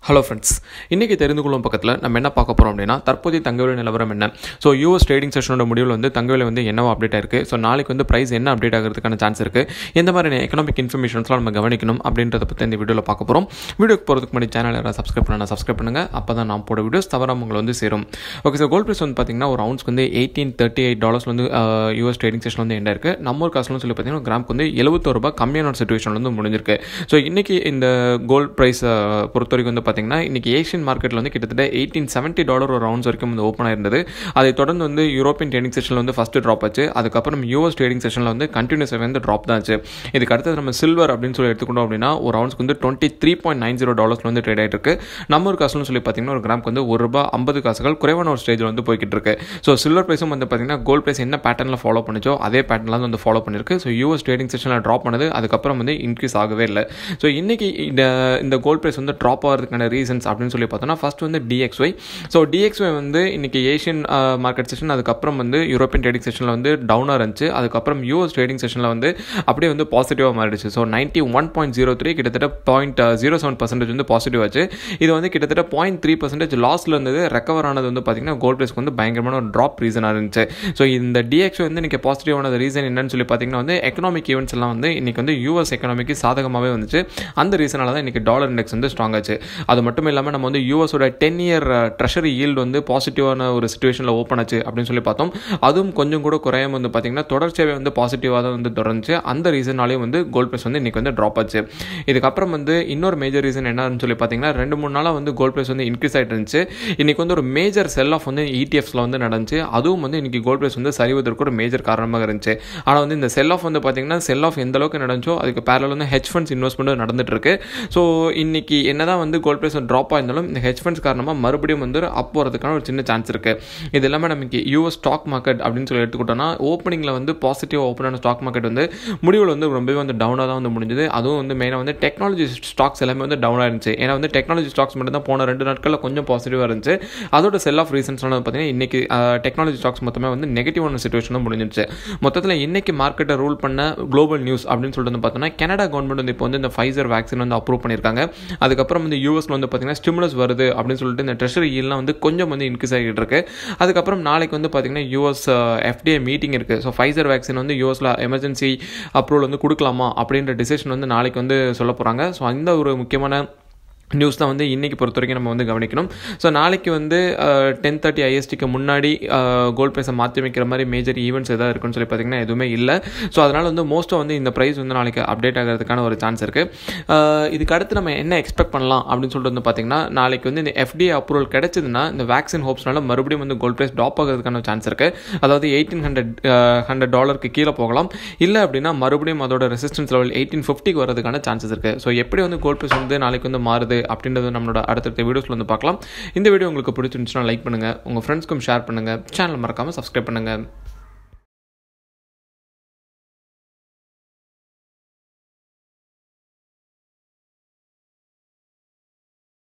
hello friends இன்றைக்கி தெரிந்து கொள்ளும் பக்கத்தில் நம்ம என்ன பார்க்க போகிறோம் அப்படின்னா தற்போதைய தங்கவிலை நிலவரம் என்ன ஸோ யூஎஸ் ட்ரேடிங் செஷனோட முடிவில் வந்து தங்கவிலை வந்து என்னவோ அப்டேட் ஆயிருக்கு ஸோ நாளைக்கு வந்து ப்ரைஸ் என்ன அப்டேட் ஆகிறதுக்கான சான்ஸ் இருக்குது எந்த மாதிரி எக்கனாமிக் இன்ஃபர்மேஷன்ஸ்லாம் நம்ம கவனிக்கணும் அப்படின்றத பற்றி இந்த வீடியோவில் பார்க்க போகிறோம் வீடியோக்கு போகிறதுக்கு முன்னாடி சேனல் யாராவது சப்ஸ்கிரைப் பண்ணா சப்ஸ்கிரைப் பண்ணுங்கள் அப்போ தான் நான் போட வீடியோஸ் தவறாம உங்களை வந்து சேரும் ஓகே சார் கோல்ட் ப்ரைஸ் வந்து பார்த்தீங்கன்னா ஒரு அவுன்ஸ்க்கு வந்து எயிட்டீன் தேர்ட்டி எயிட் டாலர்ஸ் வந்து யூஎஸ் ட்ரேடிங் செஷன் வந்து என்ன இருக்குது நம்ம ஒரு காசுலாம் சொல்லி பார்த்தீங்கன்னா கிராமுக்கு வந்து எழுபத்தோரு ரூபாய் கம்மியான ஒரு சுச்சுவேஷன் வந்து முடிஞ்சிருக்கு ஸோ இன்றைக்கி இந்த கோல்ட் ப்ரைஸ் பொறுத்த வரைக்கும் வந்து பார்த்தீங்கன்னா இன்றைக்கி ஏஷியன் மார்க்கெட்டில் வந்து கிட்டத்தட்ட எயிட்டீன் செவன்ட்டி டாலர் ஒரு ரவுண்ட்ஸ் வரைக்கும் வந்து ஓப்பன் ஆயிருந்தது அதை தொடர்ந்து வந்து யூரோப்பியன் ட்ரேடிங் செஷனில் வந்து ஃபஸ்ட்டு ட்ராப் ஆச்சு அதுக்கப்புறம் யூஎஸ் ட்ரேடிங் செஷனில் வந்து கண்டினியூஸ் வந்து ட்ராப் தான் ஆச்சு இதுக்கு அடுத்தது நம்ம சில்வர் அப்படின்னு சொல்லி எடுத்துக்கிட்டோம் அப்படின்னா ஒரு ரவுண்ட்ஸ்க்கு வந்து twenty three point nine zero dollars வந்து ட்ரேட் ஆகிட்டு இருக்கு நம்ம ஒரு காசுன்னு சொல்லி பார்த்தீங்கன்னா ஒரு கிராமுக்கு வந்து ஒரு ரூபாய் ஐம்பது காசுகள் குறைவான ஒரு ஸ்டேஜில் வந்து போய்கிட்டு இருக்கு ஸோ சில்வர் ப்ரைஸும் வந்து பார்த்தீங்கன்னா கோல்ட் ப்ரைஸ் என்ன பேட்டர்னில் ஃபாலோ பண்ணிச்சோ அதே பேட்டர்னில் வந்து ஃபாலோ பண்ணிருக்கு ஸோ யூஎஸ் ட்ரேடிங் செஷனில் ட்ராப் பண்ணது அதுக்கப்புறம் வந்து இன்க்ரீஸ் ஆகவே இல்லை ஸோ இன்னைக்கு இந்த இந்த கோல்ட் ப்ரைஸ் வந்து ட்ராப் ஆகிறதுக்கான ரீசன்ஸ் அப்படின்னு சொல்லி பார்த்தோம்னா ஃபர்ஸ்ட் வந்து டிஎக்ஸ்ஒய் ஸோ டிஎக்ஸ்ஒய் வந்து இன்னைக்கு ஏஷியன் மார்க்கெட் செஷன் அதுக்கப்புறம் வந்து யூரோப்பியன் ட்ரேடிங் செஷனில் வந்து டவுனாக இருந்துச்சு அதுக்கப்புறம் யூஎஸ் ட்ரேடிங் செஷனில் வந்து அப்படியே வந்து பாசிட்டிவாக மாறிடுச்சு so ninety one point zero three கிட்டத்தட்ட பாயிண்ட் ஜீரோ செவன் பர்சன்டேஜ் வந்து பாசிட்டிவ் ஆச்சு இது வந்து கிட்டத்தட்ட பாயிண்ட் த்ரீ பர்சன்டேஜ் லாஸில் இருந்தது ரெக்கவர் ஆனது வந்து பார்த்தீங்கன்னா கோல்ட் ப்ரைஸ்க்கு வந்து பயங்கரமான ஒரு ட்ராப் ரீசனாக இருந்துச்சு ஸோ இந்த டிஎக்ஸ் வந்து இன்னைக்கு பாசிட்டிவான ரீசன் என்னன்னு சொல்லி பார்த்தீங்கன்னா வந்து எக்கனாமிக் ஈவெண்ட்ஸ் எல்லாம் வந்து இன்னைக்கு வந்து யூஎஸ் எக்கனாமிக்கு சாதகமாகவே வந்துச்சு அந்த ரீசனால தான் இன்னைக்கு டாலர் இண்டெக்ஸ் வந்து ஸ்ட்ராங் ஆச்சு அது மட்டும் இல்லாமல் நம்ம வந்து யூஎஸோட டென் இயர் ட்ரெஷரி ஈல்டு வந்து பாசிட்டிவான ஒரு சுச்சுவேஷனில் ஓப்பன் ஆச்சு அப்படின்னு சொல்லி பார்த்தோம் அதுவும் கொஞ்சம் கூட குறையாம வந்து பார்த்தீங்கன்னா தொடர்ச்சியாகவே வந்து பாசிட்டிவாக தான் வந்து தொடர்ந்துச்சு அந்த ரீசனாலேயும் வந்து கோல்ட் ப்ரைஸ் வந்து இன்னைக்கு வந்து ட்ராப் ஆச்சு இதுக்கப்புறம் வந்து இன்னொரு மேஜர் ரீசன் என்னன்னு சொல்லி பார்த்தீங்கன்னா ரெண்டு மூணு நாளாக வந்து கோல்ட் ப்ரைஸ் வந்து இன்க்ரீஸ் ஆகிட்டு இருந்துச்சு இன்னைக்கு வந்து ஒரு மேஜர் செல் ஆஃப் வந்து இடிஎஃப்ஸில் வந்து நடந்துச்சு அதுவும் வந்து இன்னைக்கு கோல்ட் ப்ரைஸ் வந்து சரிவதற்கு ஒரு மேஜர் காரணமாக இருந்துச்சு ஆனால் வந்து இந்த செல் ஆஃப் வந்து பார்த்தீங்கன்னா செல் ஆஃப் எந்த அளவுக்கு நடந்துச்சோ அதுக்கு பேரல வந்து ஹெச் ஃபண்ட்ஸ் இன்வெஸ்ட்மெண்ட் நடந்துட்டு இருக்கு ஸோ இன்னைக்கு என்னதான் வந்து கோல்ட் ப்ரைஸ் ட்ராப் ஆயிருந்தாலும் இந்த ஹெச் ஃபண்ட்ஸ் காரணமாக மறுபடியும் வந்து அப் போகிறதுக்கான ஒரு சின்ன சான்ஸ் இருக்கு இது இல்லாமல் நமக்கு யூஎஸ் ஸ்டாக் மார்க்கெட் அப்படின்னு சொல்லி எடுத்துக்கிட்டோம்னா ஓப்பனிங்கில் வந்து பாசிட்டிவ் ஓப்பனான ஸ்டாக் மார்க்கெட் வந்து முடிவில் வந்து ரொம்பவே வந்து டவுனாக தான் வந்து முடிஞ்சது அதுவும் வந்து மெயினாக வந்து டெக்னாலஜி ஸ்டாக்ஸ் எல்லாமே வந்து டவுனாக இருந்துச்சு ஏன்னா வந்து டெக்னாலஜி ஸ்டாக்ஸ் மட்டும் தான் போன ரெண்டு நாட்களில் கொஞ்சம் பாசிட்டிவாக இருந்துச்சு அதோட செல் ஆஃப் ரீசன்ஸ்லாம் வந்து பார்த்தீங்கன்னா இன்னைக்கு டெக்னாலஜி ஸ்டாக்ஸ் மொத்தமே வந்து நெகட்டிவான சுச்சுவேஷன் தான் முடிஞ்சிருச்சு மொத்தத்தில் இன்னைக்கு மார்க்கெட்டை ரூல் பண்ண குளோபல் நியூஸ் அப்படின்னு சொல்லிட்டு வந்து பார்த்தோம்னா கனடா கவர்மெண்ட் வந்து இப்போ வந்து இந்த ஃபைசர் வேக்சின் வந்து அப்ரூவ் பண்ணியிருக்காங்க அதுக்கப்புறம் வந்து யூஎஸ்ல வந்து பார்த்தீங்கன்னா ஸ்டிமுலஸ் வருது அப்படின்னு சொல்லிட்டு இந்த ட்ரெஷரி ஈல்லாம் வந்து கொஞ்சம் வந்து இன்க்ரீஸ் ஆகிட்டு இருக்கு அதுக்கப்புறம் நாளைக்கு வந்து பார்த்தீங்கன்னா யூஎஸ் எஃப்டிஏ மீட்டிங் இருக்குது ஸோ ஃபைசர் வேக்சின் வந்து யூஎஸில் எமர்ஜென்சி அப்ரூவல் வந்து கொடுக்கலாமா அப்படின்ற டிசிஷன் வந்து நாளைக்கு வந்து சொல்ல போகிறாங்க ஸோ அந்த ஒரு முக்கியமான நியூஸ் தான் வந்து இன்றைக்கி பொறுத்த வரைக்கும் நம்ம வந்து கவனிக்கணும் ஸோ நாளைக்கு வந்து டென் தேர்ட்டி ஐஎஸ்டிக்கு முன்னாடி கோல்ட் ப்ரைஸை மாற்றி வைக்கிற மாதிரி மேஜர் ஈவெண்ட்ஸ் எதாவது இருக்குன்னு சொல்லி பார்த்தீங்கன்னா எதுவுமே இல்லை ஸோ அதனால் வந்து மோஸ்ட்டாக வந்து இந்த ப்ரைஸ் வந்து நாளைக்கு அப்டேட் ஆகிறதுக்கான ஒரு சான்ஸ் இருக்குது இதுக்கு அடுத்து நம்ம என்ன எக்ஸ்பெக்ட் பண்ணலாம் அப்படின்னு சொல்லிட்டு வந்து பார்த்தீங்கன்னா நாளைக்கு வந்து இந்த எஃப்டிஏ அப்ரூவல் கிடைச்சதுன்னா இந்த வேக்சின் ஹோப்ஸ்னால மறுபடியும் வந்து கோல்ட் ப்ரைஸ் ட்ராப் ஆகிறதுக்கான சான்ஸ் இருக்குது அதாவது எயிட்டீன் ஹண்ட்ரட் ஹண்ட்ரட் டாலருக்கு கீழே போகலாம் இல்லை அப்படின்னா மறுபடியும் அதோட ரெசிஸ்டன்ஸ் லெவல் எயிட்டீன் ஃபிஃப்டிக்கு வரதுக்கான சான்சஸ் இருக்குது ஸோ எப்படி வந்து கோல்ட் ப்ரைஸ் வந்து நாளைக்கு வந்து மாறுது அப்படின்றது நம்மளோட அடுத்தடுத்த வீடியோஸில் வந்து பார்க்கலாம் இந்த வீடியோ உங்களுக்கு பிடிச்சிருந்துச்சுன்னா லைக் பண்ணுங்கள் உங்கள் ஃப்ரெண்ட்ஸ்க்கும் ஷேர் பண்ணுங்கள் சேனல் மறக்காமல் சப்ஸ்கிரைப் பண்ணுங்கள்